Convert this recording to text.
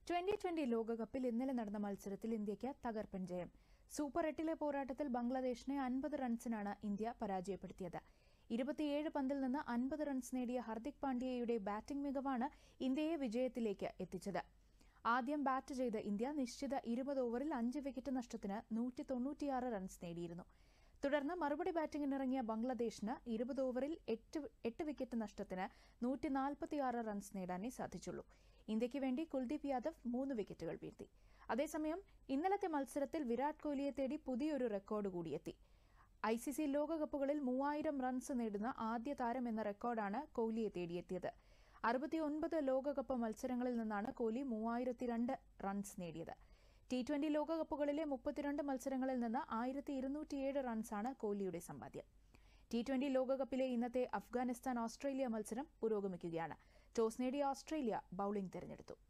twenty twenty ലോകകപ്പിൽ ഇന്നലെ നടന്ന മത്സരത്തിൽ ഇന്ത്യയ്ക്ക് തകർപ്പൻ ജയം സൂപ്പർ എട്ടിലെ പോരാട്ടത്തിൽ ബംഗ്ലാദേശിനെ അൻപത് റൺസിനാണ് ഇന്ത്യ പരാജയപ്പെടുത്തിയത് ഇരുപത്തിയേഴ് പന്തിൽ നിന്ന് അൻപത് റൺസ് നേടിയ ഹർദിക് പാണ്ഡ്യയുടെ ബാറ്റിംഗ് മികവാണ് ഇന്ത്യയെ വിജയത്തിലേക്ക് എത്തിച്ചത് ആദ്യം ബാറ്റ് ചെയ്ത ഇന്ത്യ നിശ്ചിത ഇരുപത് ഓവറിൽ അഞ്ച് വിക്കറ്റ് നഷ്ടത്തിന് നൂറ്റി തൊണ്ണൂറ്റിയാറ് റൺസ് നേടിയിരുന്നു തുടർന്ന് മറുപടി ബാറ്റിംഗിനിറങ്ങിയ ബംഗ്ലാദേശിന് ഇരുപത് ഓവറിൽ എട്ട് എട്ട് വിക്കറ്റ് നഷ്ടത്തിന് നൂറ്റി നാൽപ്പത്തിയാറ് റൺസ് നേടാനേ സാധിച്ചുള്ളൂ ഇന്ത്യയ്ക്ക് വേണ്ടി കുൽദീപ് യാദവ് മൂന്ന് വിക്കറ്റുകൾ വീഴ്ത്തി അതേസമയം ഇന്നലത്തെ മത്സരത്തിൽ വിരാട് കോഹ്ലിയെ തേടി പുതിയൊരു റെക്കോർഡ് കൂടിയെത്തി ഐ സി സി ലോകകപ്പുകളിൽ മൂവായിരം റൺസ് നേടുന്ന ആദ്യ താരം എന്ന റെക്കോർഡാണ് കോഹ്ലിയെ തേടിയെത്തിയത് അറുപത്തിയൊൻപത് ലോകകപ്പ് മത്സരങ്ങളിൽ നിന്നാണ് കോഹ്ലി മൂവായിരത്തി രണ്ട് റൺസ് നേടിയത് ടി ട്വന്റി ലോകകപ്പുകളിലെ മുപ്പത്തിരണ്ട് മത്സരങ്ങളിൽ നിന്ന് ആയിരത്തി ഇരുന്നൂറ്റിയേഴ് റൺസാണ് കോഹ്ലിയുടെ സമ്പാദ്യം ടി ട്വന്റി ലോകകപ്പിലെ ഇന്നത്തെ അഫ്ഗാനിസ്ഥാൻ ഓസ്ട്രേലിയ മത്സരം പുരോഗമിക്കുകയാണ് ടോസ് നേടിയ ഓസ്ട്രേലിയ ബൌളിംഗ് തെരഞ്ഞെടുത്തു